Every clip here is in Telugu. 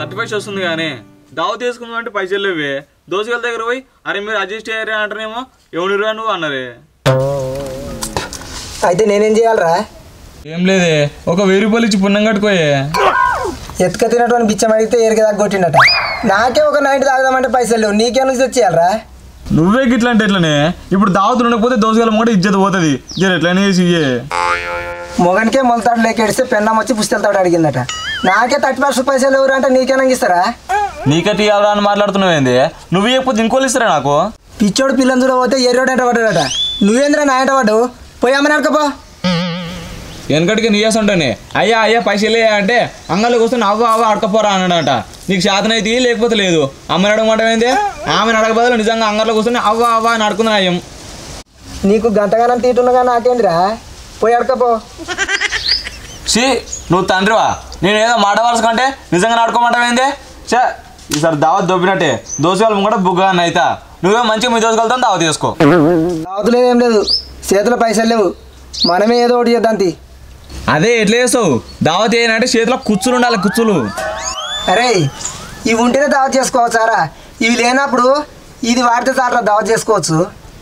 థర్టీ ఫైవ్ వస్తుంది కానీ దావ తీసుకుందాం అంటే పైసలు లేవే దోసుగల దగ్గర పోయి అరే మీరు అడ్జస్ట్ అయ్యారే అంటారేమో ఎవరిరా నువ్వు అన్నారే అయితే నేనేం చేయాలరా ఏం లేదే ఒక వెయ్యి రూపాయలు ఇచ్చి పుణ్యం కట్టుకోయే ఎత్తుక తినటువంటి బిచ్చం అడిగితే ఏరిక దాకా కొట్టిండట నాకే ఒక నైట్ తాగదామంటే పైసలు లేవు నీకే నుంచి తెచ్చేయాలరా నువ్వే గిట్లా అంటే ఎట్లనే ఇప్పుడు దావతు ఉండకపోతే దోసుగల కూడా ఇజ్జత పోతుంది జర ఎట్లనే చేసి ఇయ్యే మొగనికే మొలతాడు లేకెడిస్తే పెన్నం వచ్చి పుస్తెళ్తాడు అడిగిందట నాకే థర్టీ పర్సెంట్ పైసలు ఎవరు అంటే నీకేనా ఇస్తారా నీకటి ఎవరా అని మాట్లాడుతున్నావేంది నువ్వు ఇవ్వకపోతే ఇంకోళ్ళు ఇస్తారా నాకు పిచ్చోడు పిల్లని చూడబోతే ఎర్రోడు ఎంట పడ్డాడట నువ్వేంద్రా నా ఎంట పడ్డావు పోయి అమ్మని అడకపో వెనకటికి నీ చేస్తుంటానే అయ్యా అయ్యా పైసలే అంటే అంగళ్ళకి వస్తే అవ్వ అవ్వ అడకపోరా అన్నాడట నీకు శాతనైతే లేకపోతే లేదు అమ్మని అడగమంటావు ఏంది ఆమెను అడగ బదులు నిజంగా అంగళ్ళకి వస్తే అవ్వ అవ్వ అని అడుకుందా అయ్యం నీకు గంటగానం తీటున్నగా నాకేంద్రా పోయి అడకపో సి నువ్వు తండ్రివా నేను ఏదో మాట వరుస కంటే నిజంగా ఆడుకోమంటావేంది చే ఈసారి దావత్ దొబ్బినట్టే దోసగాలు కూడా బుగ్గా అని అయితా నువ్వే మంచిగా మీ దోసగాలతో దావత్ చేసుకో అవతలేదు ఏం లేదు చేతిలో పైసలు లేవు మనమే ఏదో ఒకటి చేద్దాం తీ అదే ఎట్లా చేస్తావు దావత్ ఏంటంటే చేతిలో కుచ్చులు ఉండాలి కుచ్చులు అరే ఇవి ఉంటేనే దావత్ చేసుకోవచ్చు సారా ఇవి లేనప్పుడు ఇది వాడితే చాలు దావత్ చేసుకోవచ్చు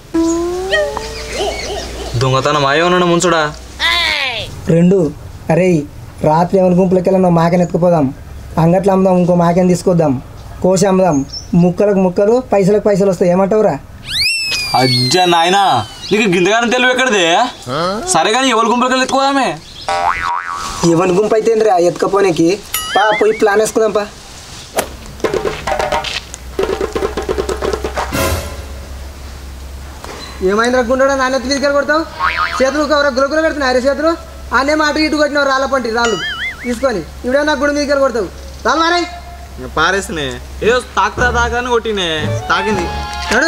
దొంగతనం అయ్యో ముంచుడా రెండు అరే రాత్రి ఏమైనా గుంపులకి వెళ్ళి నువ్వు మాకని ఎత్తుకుపోదాం అంగట్లో అమ్ముదాం ఇంకో మాకని తీసుకొద్దాం కోసి అమ్ముదాం ముక్కలకు ముక్కలు పైసలకు పైసలు వస్తాయి ఏమంటావురా అజ్జ నాయనా నీకు గింతగానే తెలివి ఎక్కడిదే సరే కానీ ఎవరి గుంపులకి ఎత్తుకోదామే ఎవరి గుంపు అయితే రా ఎత్తుకపోనికి పా పోయి ప్లాన్ వేసుకుందాం పా ఏమైందిరా గుండెడా నాన్న తీసుకెళ్ళి కొడతావు చేతులు కవర గులగుల పెడుతున్నాయి అరే చేతులు ఆనేమో అటు ఇటు కొట్టినావు రాళ్ళ పంటి రాళ్ళు తీసుకొని ఇవిడే నాకు గుడి మీదకి కొడతావు రాళ్ళు మారాయి పారేసినే ఏదో తాకుతా తాకని కొట్టినే తాకింది నడు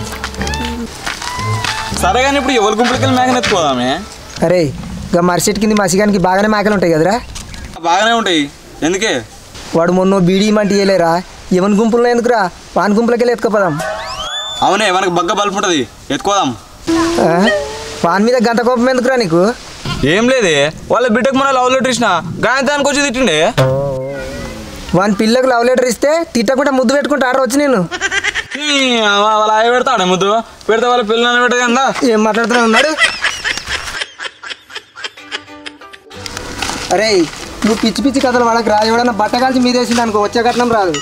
సరే కానీ ఇప్పుడు ఎవరి గుంపులకి వెళ్ళి మేకని ఎత్తుకోదామే అరే ఇక మర్చెట్ కింద మసిగానికి బాగానే మేకలు ఉంటాయి కదరా బాగానే ఉంటాయి ఎందుకే వాడు మొన్న బీడీ మంటి ఇయ్యలేరా ఎవరి గుంపుల్లో ఎందుకురా వాని గుంపులకి వెళ్ళి ఎత్తుకపోదాం అవునే మనకు బగ్గ బల్పు ఉంటుంది ఎత్తుకోదాం ఆ? వాని మీద గంట కోపం ఎందుకురా నీకు ఏం లేదే వాళ్ళ బిడ్డకు మన లవ్ లెటర్ ఇచ్చిన గాయతానికి వచ్చి తిట్టిండే వాని పిల్లకు లవ్ లెటర్ ఇస్తే తిట్టకుండా ముద్దు పెట్టుకుంటా ఆడ వచ్చి నేను ఈ, అవ- వాళ్ళ అయ్య పెడతాడే ముద్దు పెడితే వాళ్ళ పిల్లలు పెట్టగా ఏం మాట్లాడుతున్నావు ఉన్నాడు అరే నువ్వు పిచ్చి పిచ్చి కథలు వాడకు రా ఎవడన్నా బట్ట కాల్చి మీదేసింది అనుకో వచ్చే కట్నం రాదు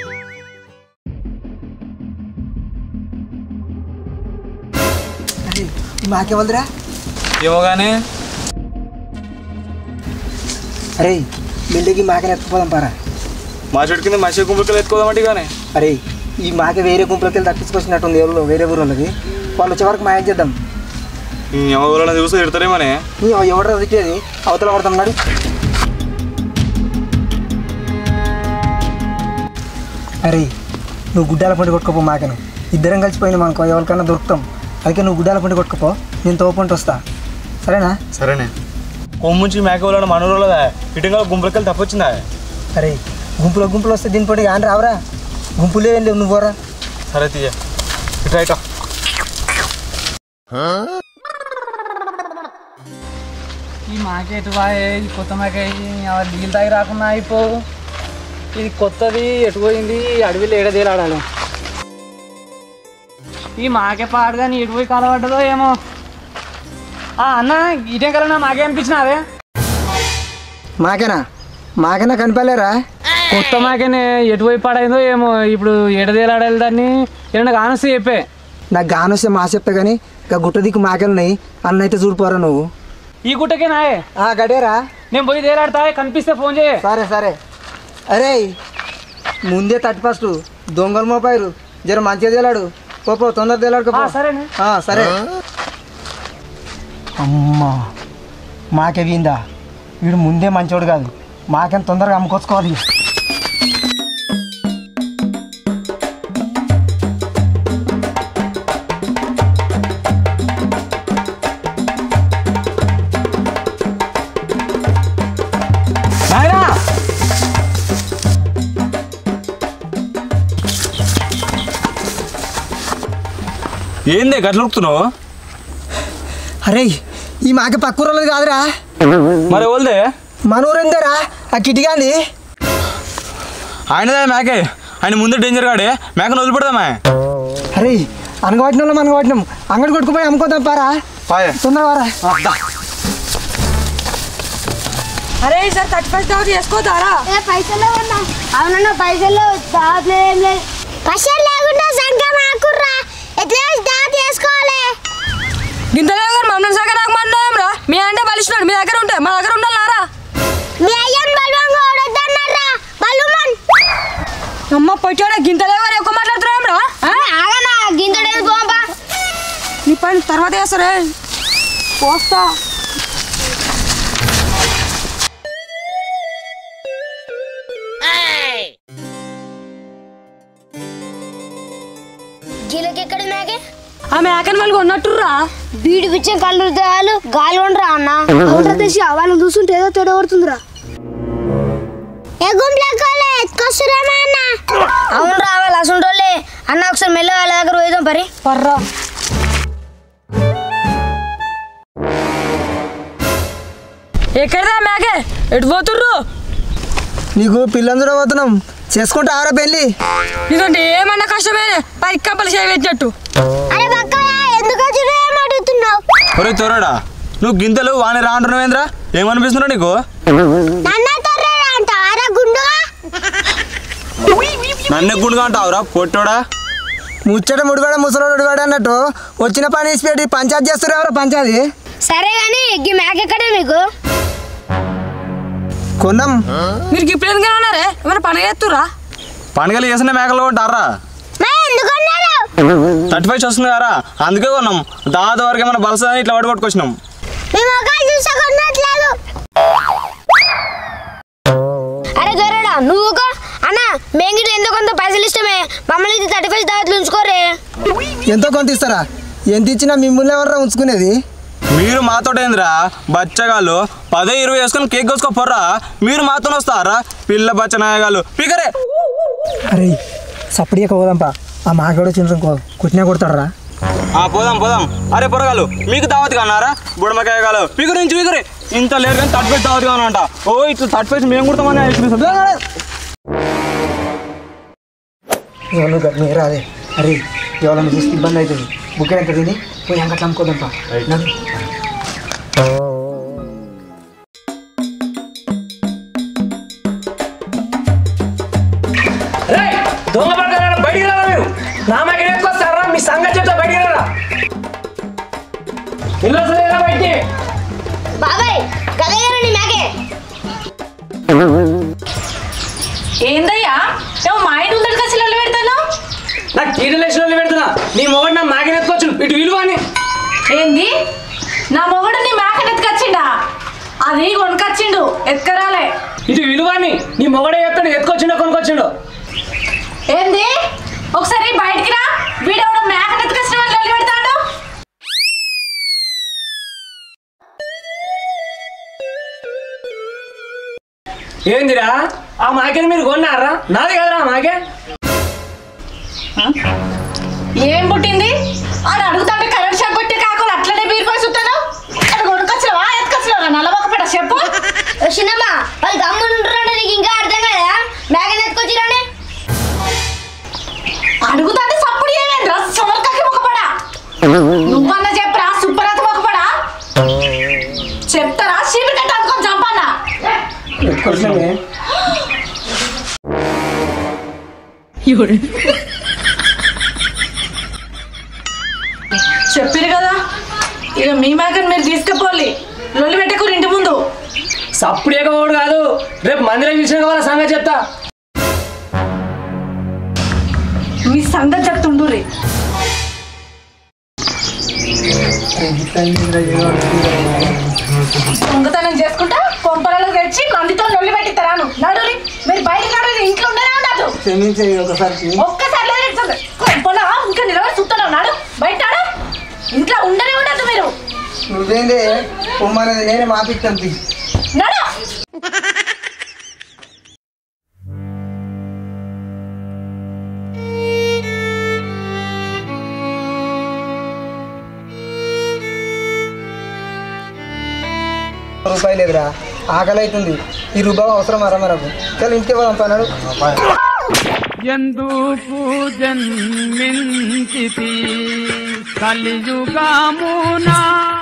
అరే, ఈ మాకెవరిదిరా ఏమో కానీ అరే మిల్లికి మాకని ఎత్తుకుపోదాం పారా మా చెట్టు కింద మనిషి గుంపులకి ఎత్తుకోదామంటే కానీ అరే ఈ మాక వేరే గుంపులోకి వెళ్ళి తప్పించుకొచ్చినట్టుంది ఎవరు వేరే ఊరోళ్ళకి వాళ్ళు వచ్చే వరకు మాయం చేద్దాం ఎవరైనా చూస్తే తిడతారేమోనే నీ ఎవడరా తిట్టేది అవతల పడుతున్నాడు అరే నువ్వు గుడ్డాల పంట కొట్టుకోపో మాకను ఇద్దరం కలిసిపోయినా మనకు ఎవరికైనా దొరుకుతాం అందుకే నువ్వు గుడ్డాల పంట కొట్టుకోపో నేను తోపంట వస్తా సరేనా సరేనే కొమ్ముంచి మేక వాళ్ళ మనూరులోదా ఇటుగా గుంపులకి వెళ్ళి తప్పొచ్చిందా అరే గుంపులో గుంపులు వస్తే దీని పొడి కానీ రావరా గుంపులే ఏం లేవు నువ్వు పోరా సరే తీయ ఇట్లా ఇట్లా ఈ మాకెట్ బాయ్ ఈ కొత్త మాకే నీళ్ళు తాగి రాకుండా అయిపోవు ఇది కొత్తది ఎటు పోయింది ఈ అడవిలో ఏడదేలాడాలి ఈ మాకే పాడు కానీ ఎటు పోయి కలబడ్డదో ఏమో ఆ, అన్న ఇటే కలనా మాకే అనిపించిన అదే మాకేనా మాకేనా కనిపించలేరా కొత్త మాకేనే ఎటు పోయి పాడైందో ఏమో ఇప్పుడు ఎడదేలాడాలి దాన్ని ఏమన్నా కానొస్తే చెప్పే నాకు గానొస్తే మా చెప్తా కానీ ఇక గుట్ట దిక్కు మాకెళ్ళున్నాయి అన్నైతే చూడిపోరా నువ్వు ఈ గుట్టకే నాయే ఆ గడేరా నేను పోయి దేలాడతా కనిపిస్తే ఫోన్ చేయ సరే సరే అరే ముందే థర్టీ ఫస్ట్ దొంగలు మోపారు జర మంచిగా తేలాడు పోపో తొందర తేలాడు ఆ, సరేనే సరే అమ్మా మాకే వీందా వీడు ముందే మంచోడు కాదు మాకేం తొందరగా అమ్ముకొచ్చుకోవాలి నాయనా ఏందే గట్ల ఉరుకుతున్నావు అరే ఈ మాకే పక్క ఊరోళ్ళది కాదురా మరి ఎవరిదే మన ఊరేందరా ఆ కిటికాంది ఆయనదే మేకే ఆయన ముందు డేంజర్ గాడే మేకను వదిలిపెడదామా అరే అనగబట్టిన వాళ్ళం అనగబట్టినాం అంగడి కొట్టుకుపోయి అమ్ముకోదాం పారా పాయే తొందరగా వారా అరే ఈసారి థర్టీ ఫస్ట్ దాకా చేసుకోతారా ఏ పైసలు ఉన్నా అవునన్న పైసలు దావత్లో ఏం లేదు పైసలు లేకుండా సంఖ్య ఆకుర్రా ఎట్లా దావత్ చేసుకోవాలి గింతలే గారు మమ్మల్ని సగం నాకు మాట్లాడడం రా మీ అంటే బలిసినాడు మీ దగ్గర ఉంటాయి మా దగ్గర ఉండాలారా మీ అయ్యన్ బలవంగా ఓడొద్దన్నారా బలుమన్ అమ్మ పొచ్చోడ గింతలే గారు ఎక్కువ మాట్లాడుతున్నాం రా ఆగనా గింతడేది గోంబా నీ పని తర్వాత చేస్తారే పోస్తా గిలకెక్కడ మేకే ఆ మేకని వాళ్ళు కొన్నట్టుర్రా బీడి పిచ్చే కళ్ళు చాలు గాలి ఉండరా అన్న అవునరా తెసి వాళ్ళని చూస్తుంటే ఏదో తేడా కొడుతుందిరా ఏ గుంపులకోలే ఎత్తుకొస్తురామా అన్న అవును రావాలి అసంటోళ్ళే అన్న ఒకసారి మెల్ల వాళ్ళ దగ్గర పోయిదాం పరి పర్రా ఎక్కడదా మేకే ఎటు పోతుర్రు నీకు పిల్లని చూడబోతున్నాం చేసుకుంటా ఆరా పెళ్ళి నీకంటే ఏమన్నా కష్టమే పై కప్పలు చేయబెట్టినట్టు అరే పక్క ఎందుకు వచ్చినా ఏం అడుగుతున్నావు ఒరే తోరాడా నువ్వు గింతలు వాణి రా అంటున్నావేంద్రా ఏమనిపిస్తున్నా నీకు నన్న తొర్రే అంట అరే గుండుగా నన్ను గుండుగా అంటావురా పొట్టోడా ముచ్చట ముడివాడ ముసలోడు ఉడివాడ అన్నట్టు వచ్చిన పని ఇచ్చిపెట్టి పంచాయతీ చేస్తారు ఎవరో పంచాయతీ సరే కానీ ఈ మ్యాక్ ఎక్కడే మీకు కొన్నాం మీరు ఇప్పుడు ఎందుకు ఉన్నారే ఏమైనా పండుగ ఎత్తురా పండుగలు చేసిన మేకలు కొంటారా మరి ఎందుకు అన్నారు థర్టీ ఫైవ్ వస్తుంది కదా అందుకే కొన్నాం దాదాపు వరకు ఏమైనా బలసా ఇట్లా పడి పట్టుకొచ్చినాం మీ మొక్కలు చూసా కొన్నట్లేదు అరే దొరడా నువ్వు ఒక అన్న మేంగిటి ఎంతో కొంత పైసలు ఇష్టమే మమ్మల్ని ఇది థర్టీ ఫైవ్ దావత్లు ఉంచుకోరే ఎంతో కొంత ఇస్తారా ఎంత ఇచ్చినా మిమ్మల్ని ఎవరు ఉంచుకునేది మీరు మాతో ఏందిరా బచ్చగాళ్ళు పదే ఇరవై వేసుకొని కేక్ కోసుకోపోర్రా మీరు మాతో వస్తారా పిల్ల బచ్చనాయగాళ్ళు పికరే అరే సప్పడిక పోదాంపా ఆ మాగాడు వచ్చిన కుట్టినా కొడతాడరా ఆ పోదాం పోదాం అరే పొరగాలు మీకు దావత్ కన్నారా బుడమకాయ గాలు పిగురు నుంచి పిగురే ఇంత లేరు కానీ థర్టీ ఫైవ్ దావత్ కావాలంట ఓ ఇట్లా థర్టీ ఫైవ్ మేము కుడతామని చూపిస్తాం నువ్వు మీరా అదే అరే ఎవరైనా చూస్తే ఇబ్బంది అవుతుంది బుక్ ఎంత తిని పోయి అంగట్లా అమ్ముకోదాంపా నడు. రేయ్, దొంగ పడతారా బయటికి రారా మీరు నా మగ వస్తారా మీ సంగతి చెప్తా బయటికి రారా ఇల్లు వస్తలేరా బయటికి బాబాయ్ కలగారండి మ్యాకే ఏందయ్యా నువ్వు మా ఇంటి ఉందడు కసి లొల్లి పెడతాను నాకు టీడీలేషన్ పెడుతున్నా నీ మొగడు నా మాగిన ఎత్తుకోవచ్చు ఇటు విలువ అని ఏంది నా మొగడు నీ మేకని ఎత్తుకొచ్చిండా అది కొనుకొచ్చిండు ఎత్తుకరాలే ఇటు విలువ అని నీ మొగడే చెప్తాడు ఎత్తుకొచ్చిండో కొనుకొచ్చిండో ఏంది ఒకసారి బయటికి రా వీడెవడో మేకని ఎత్తుకొచ్చిన వాళ్ళు లొల్లి పెడతాడు ఏందిరా ఆ మాకెని మీరు కొన్నారా నాది కదరా ఆ మాకే ఏం పుట్టింది ఆడు అడుగుతాంటే కరెంట్ షాక్ కొట్టే కాకులు అట్లనే బీరుకొని చూస్తాను అది కొనుకొచ్చినవా ఎత్తుకొచ్చినవా నల్లబొక్క చెప్పు వచ్చినమ్మా వాళ్ళు గమ్ముంటారంటే నీకు ఇంకా అర్థం కదా మ్యాగన్ ఎత్తుకొచ్చిరానే అడుగుతాంటే సప్పుడు ఏమేంద్రా సమర్కాకి మొక్కపడా నువ్వన్న చెప్పరా సుబ్బరాత మొక్కపడా చెప్తారా చీపిరి కట్ట అందుకొని చంపన్నా ఎత్తుకొచ్చినామే. చెప్పారు కదా ఇక మీ మేకని మీరు తీసుకుపోలి లొల్లి పెట్టకూరు ఇంటి ముందు సప్పుడు ఎగవాడు కాదు రేపు మందిరం పిలిచిన వాళ్ళ సంగతి చెప్తా మీ సంగతి చెప్తుండ్రి దొంగతనం చేసుకుంటా కొంపలలో తెచ్చి మందితో లొల్లి పెట్టిస్తారాను నడురి మీరు బయట నడు ఇంట్లో ఉండనే ఉండదు క్షమించే ఒకసారి ఒక్కసారి లేదు కొంపలా ఇంకా నిలబడి చూస్తున్నావు నాడు బయట నాడు ఇంట్లో ఉండనే ఉండదు మీరు నువ్వేందే పొమ్మనేది నేనే మాపిస్తాను తీ. నడు రూపాయలు లేదురా ఆకలి అవుతుంది ఈ రూపాయి అవసరం అరా మనకు చల్ ఇంటికి పోదాం పన్నాడు ఎందుకు జన్మించితి కలియుగమునా